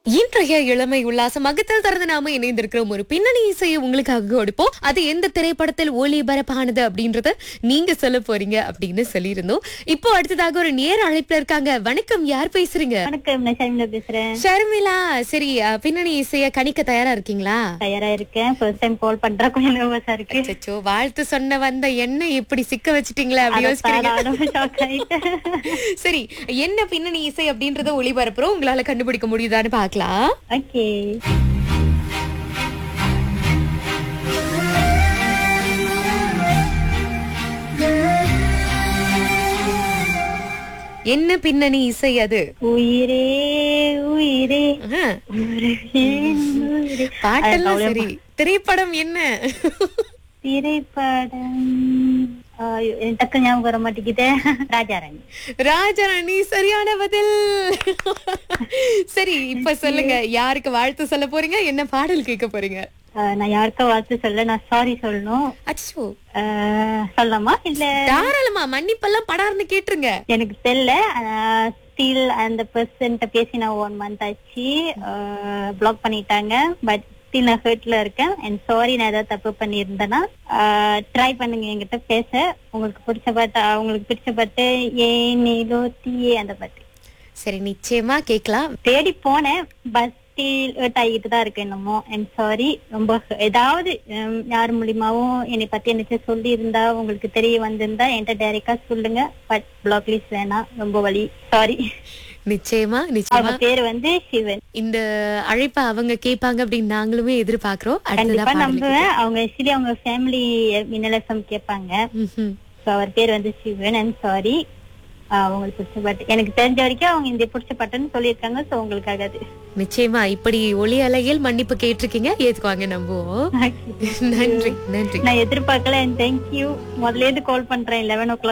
இன்றைய இளமை உல்லாசம் மகத்தில் திறந்து நாம இணைந்திருக்கிறோம் ஒரு பின்னணி இசையை உங்களுக்காக கொடுப்போம் அது எந்த திரைப்படத்தில் ஒளிபரப்பானது அப்படின்றத நீங்க சொல்ல போறீங்க அப்படின்னு சொல்லியிருந்தோம் இப்போ அடுத்ததாக ஒரு நேர அழைப்புல இருக்காங்க வணக்கம் யார் பேசுறீங்க வணக்கம் நான் ஷர்மிளா பேசுறேன் ஷர்மிளா சரி அஹ், பின்னணி இசைய கணிக்க தயாரா இருக்கீங்களா தயாரா இருக்கேன் ஃபர்ஸ்ட் டைம் கால் பண்ற கொஞ்சம் நர்வஸா இருக்கு அச்சச்சோ வாழ்த்து சொன்ன வந்த என்ன இப்படி சிக்க வச்சிட்டீங்களே அப்படி யோசிக்கிறீங்க ஷாக் ஆயிட்டேன் சரி என்ன பின்னணி இசை அப்படின்றத ஒளிபரப்புறோம் உங்களால கண்டுபிடிக்க முடியுதான்னு பார்க்கலாம் ஓகே என்ன பின்னணி இசை அது உயிரே உயிரே ஆஹ். உருகே, உயிரே. பாட்டெல்லாம் அது சரி திரைப்படம் என்ன திரைப்படம் ஐயோ, எனக்கு டக்கு ஞாபகம் வர மாட்டேங்குது ராஜாராணி ராஜராணி சரியான பதில் சரி இப்ப சொல்லுங்க யாருக்கு வாழ்த்து சொல்ல போறீங்க என்ன பாடல் கேட்க போறீங்க ஆஹ், நான் யாருக்கா வாழ்த்து சொல்ல நான் சாரி சொல்லணும் அச்சோ ஆஹ், சொல்லலாமா இல்ல தாராளமா மன்னிப்பெல்லாம் படார்னு கேட்டுருங்க எனக்கு தெரியல ஸ்டில் அந்த பர்சன்ட்ட பேசி நான் ஒன் மந்த் ஆச்சு பிளாக் பண்ணிட்டாங்க பட் ஸ்டில் நான் ஹர்ட்ல இருக்கேன் அண்ட் சாரி நான் ஏதாவது தப்பு பண்ணியிருந்தேன்னா ட்ரை பண்ணுங்க என்கிட்ட பேச உங்களுக்கு பிடிச்ச பாட்டு அவங்களுக்கு பிடிச்ச பாட்டு ஏன் நீலோ தீயே அந்த பாட்டு சரி நிச்சயமா கேக்கலாம் தேடி போனேன் பட் ஸ்டில் ஹர்ட் ஆகிட்டு தான் இருக்கு என்னமோ அண்ட் சாரி ரொம்ப ஏதாவது ஹம், யார் மூலியமாவும் என்னை பத்தி எனக்கு சொல்லி இருந்தா உங்களுக்கு தெரிய வந்திருந்தா என்கிட்ட டைரக்டா சொல்லுங்க பட் பிளாக் லிஸ்ட் வேணாம் ரொம்ப வலி சாரி நிச்சயமா நிச்சயமா அவங்க பேரு வந்து சிவன் இந்த அழைப்பை அவங்க கேட்பாங்க அப்படின்னு நாங்களுமே எதிர்பார்க்கிறோம் அடுத்ததா கண்டிப்பா பாடல் நம்புவேன் அவங்க ஆக்சுவலி அவங்க ஃபேமிலி மின்னலசம் கேட்பாங்க ம்ஹும். So, அவர் பேர் வந்து சிவன் அண்ட் சாரி அவங்களுக்கு பிடிச்ச பாட்டு எனக்கு தெரிஞ்ச வரைக்கும் அவங்க இந்த பிடிச்ச பாட்டுன்னு சொல்லியிருக்காங்க சோ உங்களுக்காக அது நிச்சயமா இப்படி ஒளி அலையில் மன்னிப்பு கேட்டிருக்கீங்க ஏத்துக்குவாங்க நம்புவோம் நன்றி நன்றி நான் எதிர்பார்க்கல அண்ட் தேங்க்யூ முதல்ல இருந்து கால் பண்றேன் லெவன் ஓ